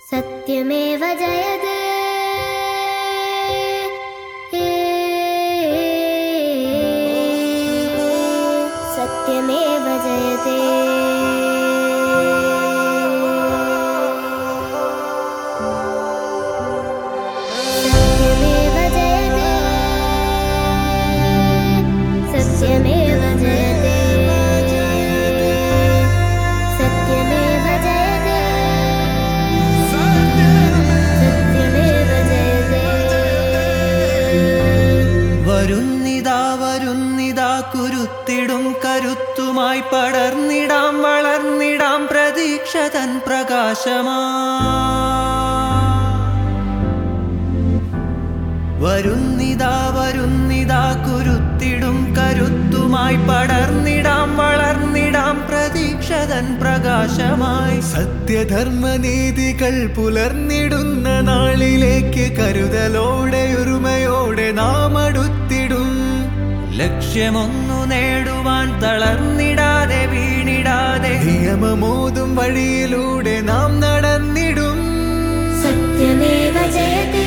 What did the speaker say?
സത്യമേവ ജയതേ സത്യമേവ ജയതേ സത്യമേവ ജയതേ സത്യമേവ ജയതേ സത്യമേവ ജയതേ സത്യമേവ ജയതേ വരുന്നിതാ വരുന്നിതാ കുരുത്തിടും കരുത്തുമായി പടർന്നിടാം വളർന്നിടാം പ്രതീക്ഷ തൻ പ്രകാശമാ വരുന്നിതാ വരുന്നിതാ കുരുത്തിടും കരുത്തുമായി പടർന്നിടാം വളർന്നിടാം പ്രതീക്ഷ തൻ പ്രകാശമായി സത്യധർമ്മനീതികൾ പുലർന്നിടുന്ന നാളിലേക്ക് കരുതലോടെ ഒരുമയോടെ നാം അടുത്തിടും ലക്ഷ്യമൊന്നു നേടുവാൻ തളർന്നിടാതെ വീണിടാതെ നിയമമോതും വഴിയിലൂടെ നാം നടന്നിടും സത്യമേവ ജയതേ